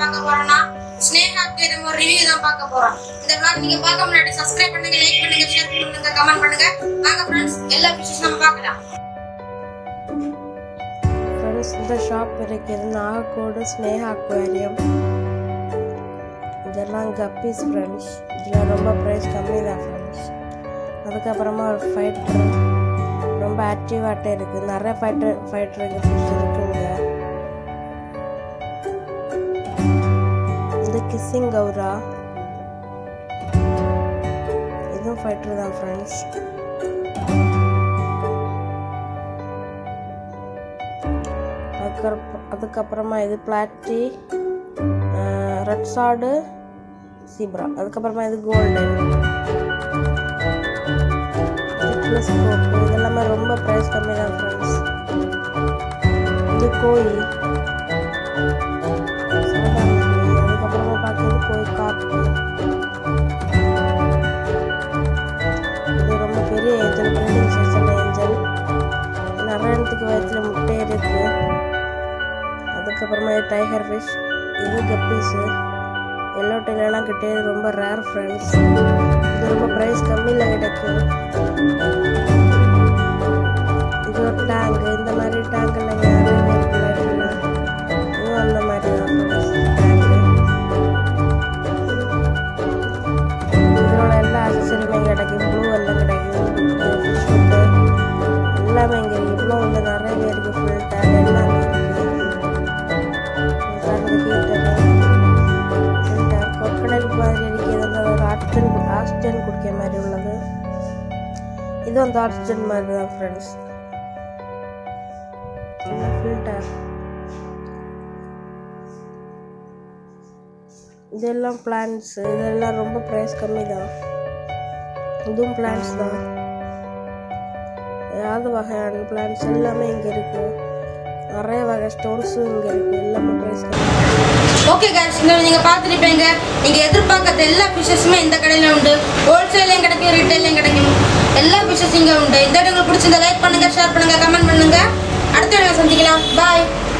பார்க்க போறோம்னா ஸ்னேகாக்கு நம்ம ரிவ்யூ தான் பார்க்க போறோம் இந்த vlog நீங்க பார்க்க முன்னாடி சப்ஸ்கிரைப் பண்ணுங்க லைக் பண்ணுங்க ஷேர் பண்ணுங்க கமெண்ட் பண்ணுங்க வாங்க ஃப்ரெண்ட்ஸ் எல்லா ஃபிஷஸ் நம்ம பார்க்கலாம் ஃப்ரெண்ட்ஸ் இந்த ஷாப் இருக்குது நாகக்கோடு ஸ்னேகா அக்வேரியம் இதெல்லாம் கப்பீஸ் ஃப்ரெண்ட்ஸ் இதில் ரொம்ப ப்ரைஸ் கம்மி தான் ஃப்ரெண்ட்ஸ் அதுக்கப்புறமா ஒரு ஃபைட்ரு ரொம்ப ஆக்டிவாகிட்டே இருக்குது நிறைய ஃபைட்ரு ஃபைட்ரு ஃபிஷ் இருக்குங்க இது கிஸ்ஸிங் கௌரா இதுவும் ஃபைட்ரு தான் ஃப்ரெண்ட்ஸ் அதுக்கப்புறம் அதுக்கப்புறமா இது பிளாட்டி ரெட் சாடு சீப்ரா அதுக்கப்புறமா இது கோல்டு இது எல்லாமே ரொம்ப ப்ரைஸ் கம்மி தான் ஃப்ரெண்ட்ஸ் இது கோழி சாதாரண கோழி. அதுக்கப்புறமா பார்க்குறது கோழி காப்பு இது ரொம்ப பெரிய ஏஞ்சல் பிரிண்டிங் சீசன் ஏஞ்சல் நிறைய இடத்துக்கு வயத்தில் முட்டை இருக்கு அதுக்கப்புறமா இது டைகர் ஃபிஷ் இது கப்பீஸு எல்லோ டெய்லெல்லாம் கிட்டே ரொம்ப ரேர் ஃப்ரெண்ட்ஸ் இது ரொம்ப ப்ரைஸ் கம்மியில் கிடைக்கும் இது ஒரு டேங்க் இந்த மாதிரி டேங்கில் யாரும் இருக்குல்ல இதுவும் அந்த மாதிரி தான் ஃப்ரெண்ட்ஸ் டேங்கு இதோட எல்லா அக்சரியுமே கிடைக்கும் ப்ளூ எல்லாம் கிடைக்கும் ஃபிஷ் ஃபுட்டு எல்லாமே இங்கே இருக்குது இவ்வளோ உள்ள நிறையவே இருக்குது ஃபுல் டேங்க் எல்லாமே இருக்குது கரண்ட் ஹீட்டரு ஃபில்டர் கொக்கடல் மாதிரி இருக்குது வந்து ஒரு ஆக்சிஜன் ஆக்சிஜன் குடிக்கிற மாதிரி உள்ளது இது வந்து ஆக்சிஜன் மாதிரி தான் ஃப்ரெண்ட்ஸ் ஃபில்டர் இதெல்லாம் பிளான்ஸ் இதெல்லாம் ரொம்ப ப்ரைஸ் கம்மி தான் இதுவும் பிளான்ஸ் தான் ஏதாவது வகையான பிளான்ஸ் எல்லாமே இங்கே இருக்கு நிறைய வகை ஸ்டோன்ஸும் இங்கே இருக்கு எல்லாமே ப்ரைஸ் கம்மி ஓகே guys இங்க நீங்க பார்த்துருப்பீங்க நீங்க எதிர்பார்க்காத எல்லா ஃபிஷஸுமே இந்த கடையில உண்டு ஹோல்சேலையும் கிடைக்கும் ரீட்டைலையும் கிடைக்கும் எல்லா ஃபிஷஸ் இங்க உண்டு இந்த வீடியோ உங்களுக்கு பிடிச்சிருந்தா லைக் பண்ணுங்க ஷேர் பண்ணுங்க கமெண்ட் பண்ணுங்க அடுத்த வீடியோ சந்திக்கலாம் பாய்